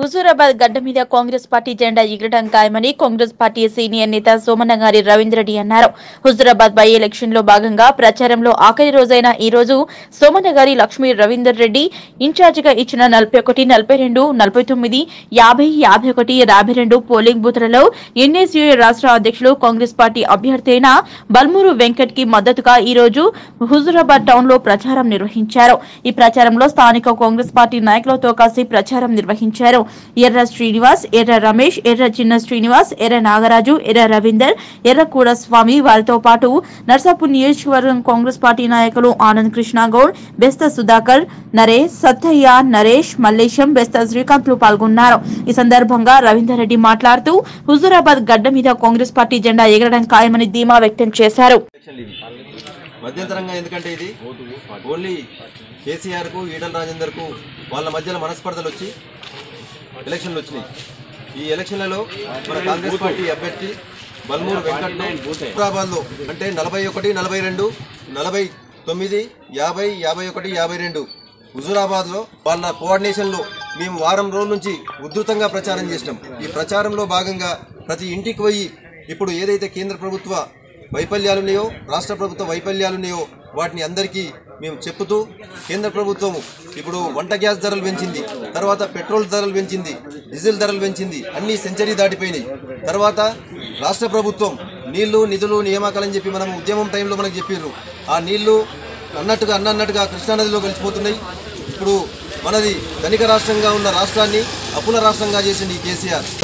హుజూరాబాద్ గడ్డ మీద కాంగ్రెస్ పార్టీ జెండా ఎగరడం ఖాయమని కాంగ్రెస్ పార్టీ సీనియర్ నేత సోమన్నగారి రవీంద్రెడ్డి అన్నారు హుజూరాబాద్ బై ఎలక్షన్ లో భాగంగా ప్రచారంలో ఆఖరి రోజైన ఈ రోజు సోమన్నగారి లక్ష్మీ రవీందర్ రెడ్డి ఇన్ఛార్జిగా ఇచ్చిన నలభై ఒకటి నలభై రెండు నలభై తొమ్మిది యాభై యాభై ఒకటి యాభై రెండు పోలింగ్ బూత్లలో ఎన్ఎస్యూ రాష్ట్ర అధ్యక్షులు కాంగ్రెస్ పార్టీ అభ్యర్థి అయిన బల్మూరు వెంకట్ కి మద్దతుగా ఈ రోజు హుజూరాబాద్ టౌన్ లో ప్రచారం నిర్వహించారు ఈ ప్రచారంలో స్థానిక కాంగ్రెస్ పార్టీ నాయకులతో కలిసి ప్రచారం నిర్వహించారు ఎర్ర శ్రీనివాస్ ఎర్ర రమేష్ ఎర్ర చిన్న శ్రీనివాస్ ఎర్ర నాగరాజు ఎర్ర రవీందర్ ఎర్ర స్వామి వారితో పాటు నర్సాపూర్ నియోజకవర్గం కాంగ్రెస్ పార్టీ నాయకులు ఆనంద్ కృష్ణ గౌడ్ బెస్త సుధాకర్ నరేష్ సత్తయ్య నరేష్ మల్లేశం బెస్త శ్రీకాంత్ లు పాల్గొన్నారు ఈ సందర్భంగా రవీందర్ రెడ్డి మాట్లాడుతూ హుజూరాబాద్ గడ్డ మీద కాంగ్రెస్ పార్టీ జెండా ఎగరడం ఖాయమని ధీమా వ్యక్తం చేశారు ఎలక్షన్లు ఇవి మధ్యంతరంగా ఎందుకంటే ఇది ఓన్లీ కేసీఆర్కు ఈటల రాజేందర్కు వాళ్ళ మధ్యలో మనస్పర్ధలు వచ్చి ఎలక్షన్లు వచ్చినాయి ఈ ఎలక్షన్లలో మన కాంగ్రెస్ పార్టీ అభ్యర్థి బల్మూరు వెంకట్ను హైదరాబాద్లో అంటే నలభై ఒకటి నలభై రెండు నలభై తొమ్మిది యాభై యాభై ఒకటి యాభై రెండు హుజూరాబాద్లో వాళ్ళ కోఆర్డినేషన్లో మేము వారం రోజుల నుంచి ఉధృతంగా ప్రచారం చేసినాం ఈ ప్రచారంలో భాగంగా ప్రతి ఇంటికి పోయి ఇప్పుడు ఏదైతే కేంద్ర ప్రభుత్వ వైఫల్యాలున్నాయో రాష్ట్ర ప్రభుత్వ వైఫల్యాలున్నాయో వాటిని అందరికీ మేము చెప్పుతూ కేంద్ర ప్రభుత్వం ఇప్పుడు వంట గ్యాస్ ధరలు పెంచింది తర్వాత పెట్రోల్ ధరలు పెంచింది డీజిల్ ధరలు పెంచింది అన్ని సెంచరీ దాటిపోయినాయి తర్వాత రాష్ట్ర ప్రభుత్వం నీళ్లు నిధులు నియామకాలని చెప్పి మనం ఉద్యమం టైంలో మనకు చెప్పారు ఆ నీళ్లు అన్నట్టుగా అన్నట్టుగా కృష్ణానదిలో కలిసిపోతున్నాయి ఇప్పుడు మనది ధనిక రాష్ట్రంగా ఉన్న రాష్ట్రాన్ని అప్పుల రాష్ట్రంగా చేసింది ఈ కేసీఆర్